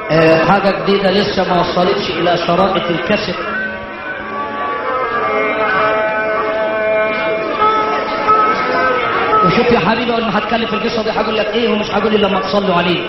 آه، حاجة جديدة لسه ما وصلتش إلى شرائط الكاسيت وشوف يا حبيبي اول ما هتكلم في القصه دي هقول لك ايه ومش هقول الا لما تصلوا عليه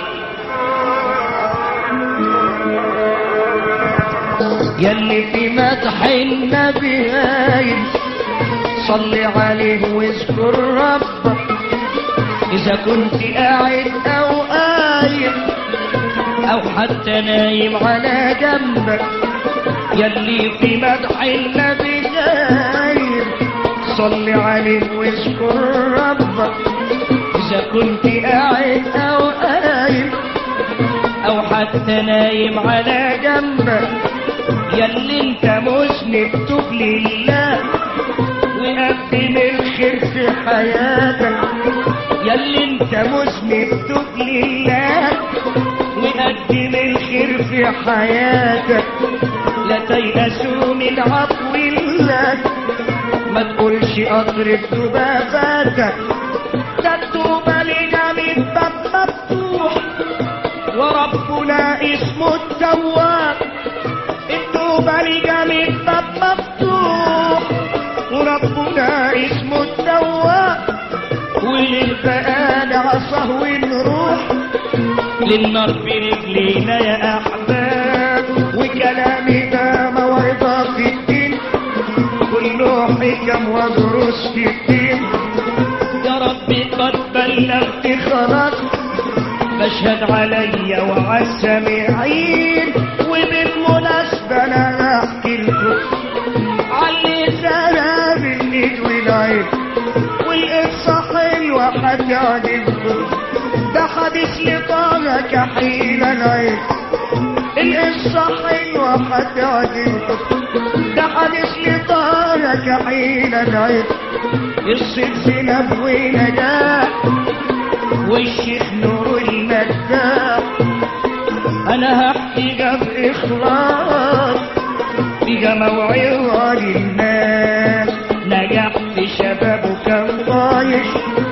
يلي في مدح النبي هايل صلي عليه واذكر ربك اذا كنت قاعد او قايم او حتى نايم على جنبك يلي في مدح النبي هايل صلي عليه واذكر ربك اذا كنت قاعد او قايم او حتى نايم على جنبك ياللي انت مذنب توب لله وقدم الخير في حياتك ياللي انت مذنب توب لله وقدم الخير في حياتك لا تيأسوا من عفو الله ما تقولش اضرب ذباباتك ده التوبة لنا من باب مفتوح وربنا اسمه التواب التوبة لنا من باب مفتوح وربنا اسمه التواب وللبقال عصاه ونروح للنار برجلينا يا احباب وكلامي ده موعظة في الدين كله حكم ودروس في الدين يا ربي قد بلغت خلاص بشهد عليا وعلى السامعين وبالمناسبة انا احكي لكم علي سنة بالنيد والعين والقصة حلوة هتعجبكم ده حديث لطه كحيل العين القصة حلوة هتعجبكم ده حديث لطه كحيل العين قصة زينب ونجاح والشيخ نور المداح انا هحكي جاب اخلاص بقى موعظة للناس نجح في شبابه كان طايش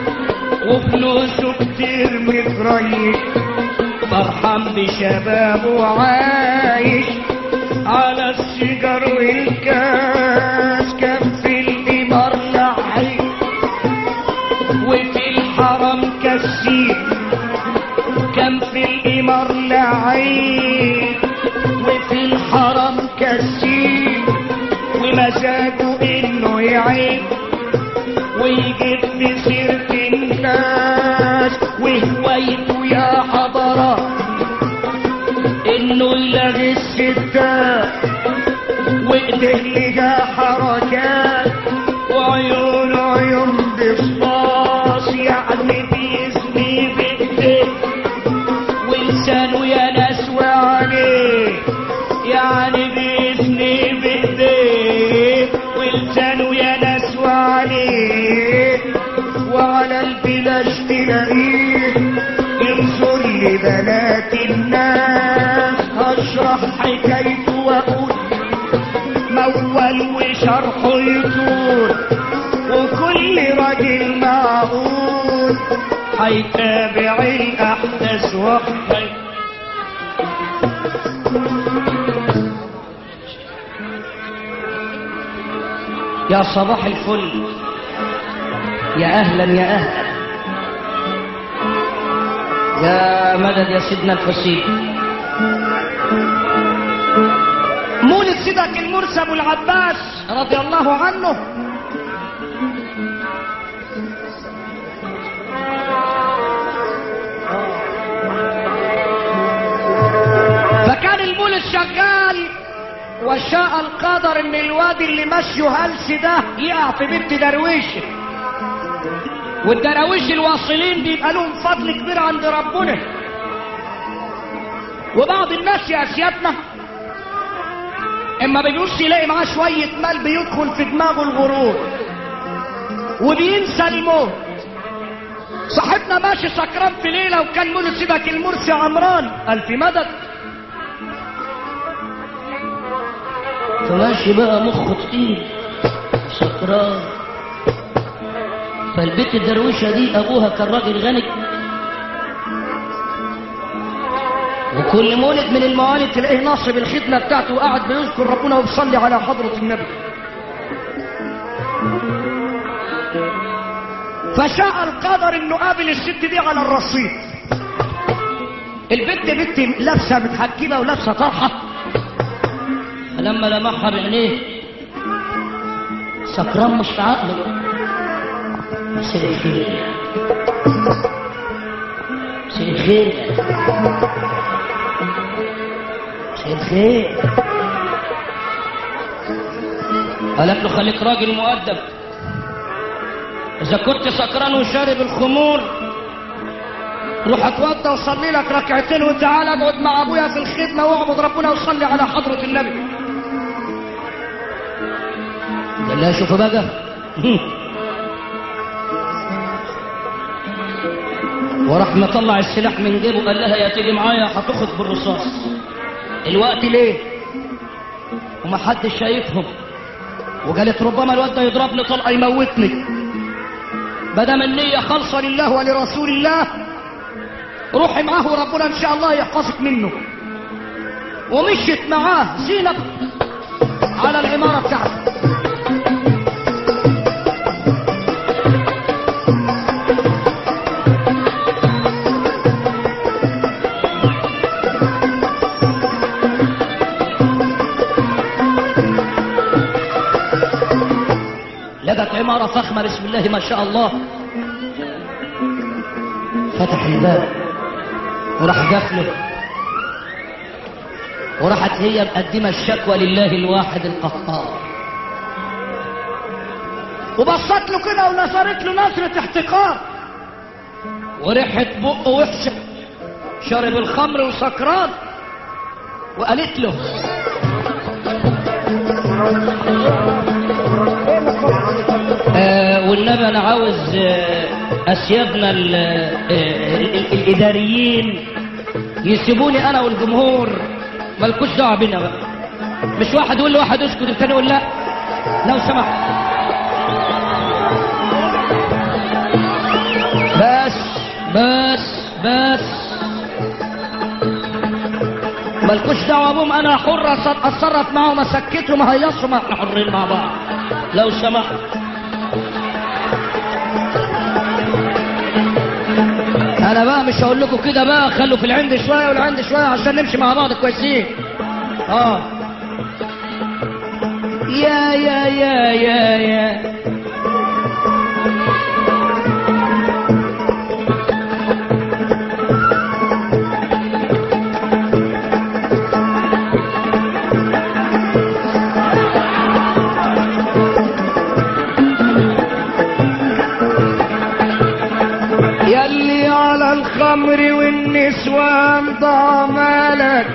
وفلوسه كتير متريش فرحان بشبابه عايش على السيجار والكاس كان في الإمار لعيب وفي الحرم كسيب كان في الإمار لعيب وفي الحرم كسيب ومزاجه انه يعيب ويجيب في سيرة الناس وهوايته يا حضرات انه يلغي الستات وايديه لها حركات وعيونه عيون بصاص يعني بيزني بالدين ولسانه يا ناس وعليه يعني بيزني بايديه ولسانه يا ناس وعليه وعلى البلاش تلاقيه ينظر لبنات الناس هشرح حكايته واقول مول وشرحه يطول وكل راجل معقول هيتابع الاحداث وحي يا صباح الفل يا اهلا يا اهلا يا مدد يا سيدنا الحسين مولد سيدك المرسى ابو العباس رضي الله عنه فكان المولد شغال وشاء القدر ان الواد اللي مشيه هلس ده يقع في بنت درويشه والدراويش الواصلين بيبقى لهم فضل كبير عند ربنا وبعض الناس يا اسيادنا اما بيجوش يلاقي معاه شوية مال بيدخل في دماغه الغرور وبينسى الموت صاحبنا ماشي سكران في ليلة وكان مولد سيدك المرسي عمران قال في مدد فماشي بقى مخه تقيل سكران فالبيت الدرويشة دي أبوها كان راجل غني وكل مولد من الموالد تلاقيه ناصب الخدمة بتاعته وقاعد بيذكر ربنا وبيصلي على حضرة النبي فشاء القدر انه قابل الست دي على الرصيف البنت بنت لابسه متحجبه ولابسه طرحه فلما لمحها بعينيه سكران مش في عقله مساء الخير مساء الخير مساء الخير قالت له خليك راجل مؤدب اذا كنت سكران وشارب الخمور روح اتوضى وصلي لك ركعتين وتعالى اقعد مع ابويا في الخدمه واعبد ربنا وصلي على حضره النبي قال لها شوف بقى وراح مطلع السلاح من جيبه قال لها يا تيجي معايا هتاخد بالرصاص الوقت ليه ومحدش شايفهم وقالت ربما الواد ده يضربني طلقه يموتني بدل النية خالصة لله ولرسول الله روحي معاه وربنا ان شاء الله يحفظك منه ومشيت معاه زينب على العمارة بتاعته لقت عمارة فخمة بسم الله ما شاء الله فتح الباب وراح قفله وراحت هي مقدمة الشكوى لله الواحد القهار وبصت له كده ونثرت له نثرة احتقار وريحة بقه وحشة شرب الخمر وسكران وقالت له آه والنبي انا عاوز آه اسيادنا ال- آه ال- الاداريين يسيبوني انا والجمهور مالكوش دعوه بينا بقى مش واحد يقول لواحد اسكت الثاني يقول لا لو سمحت بس بس بس مالكوش دعوه بهم انا حر أص- اتصرف معاهم اسكتهم اهيصهم احنا حرين مع بعض لو سمحت انا بقى مش هقول لكم كده بقى خلوا في العند شويه والعند شويه عشان نمشي مع بعض كويسين اه يا يا يا يا يا يلي على الخمر والنسوان ضامالك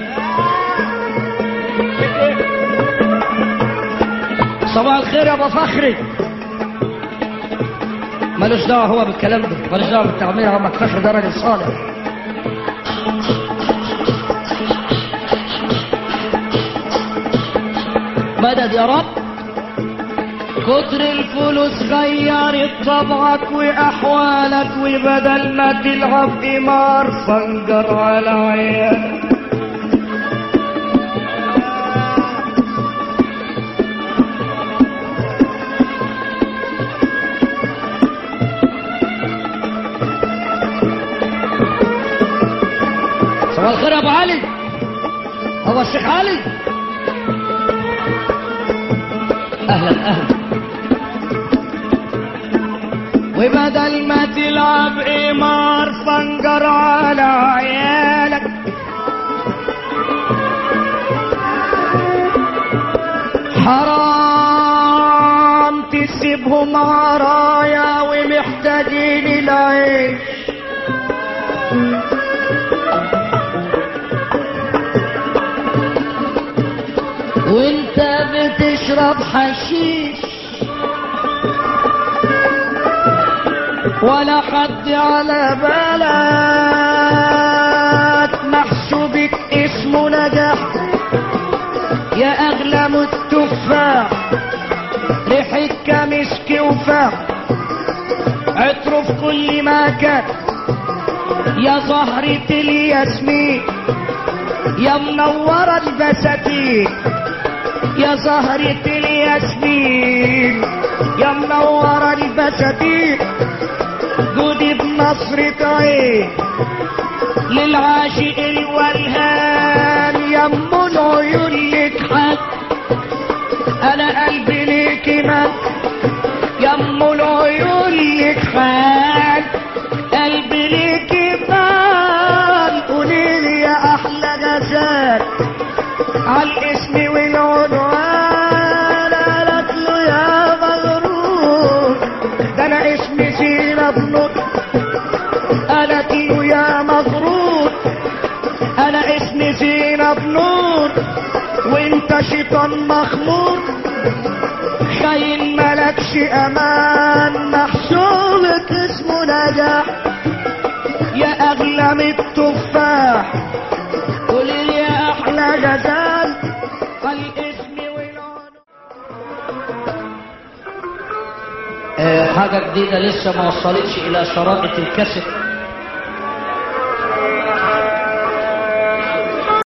صباح الخير يا ابو فخري ملوش دعوه هو بالكلام ده ملوش دعوه بالتعمير عمك فخري ده راجل صالح مدد يا رب كتر الفلوس غيرت طبعك واحوالك وبدل ما تلعب قمار فنجر على عيالك صباح الخير يا ابو علي هو الشيخ علي اهلا اهلا وبدل ما تلعب قمار فنجر على عيالك حرام تسيبهم عرايا ومحتاجين العيش وانت بتشرب حشيش ولا حد على بالك محسوبك اسمه نجاح يا اغلى من التفاح ريحة كمسك وفاح عطره في كل مكان يا زهرة الياسمين يا منورة البساتين يا زهرة الياسمين يا منورة البساتين جودي بنصرة عين للعاشق الولهان يا ام العيون لك حق انا قلبي ليك مات يا ام العيون لك حق قلبي ليك مات قولي لي يا احلى غزال عالاسم والعنوان قالت له يا مغرور ده انا اسمي زينب نور قالت له يا مغرور انا اسمي زينب نور وانت شيطان مخمور خاين ملكش امان محسوبك اسمه نجاح يا اغلى من التفاح قول لي يا احلى غزال الاسم والعنوان حاجة جديدة لسه ما وصلتش إلى شرائط الكاسيت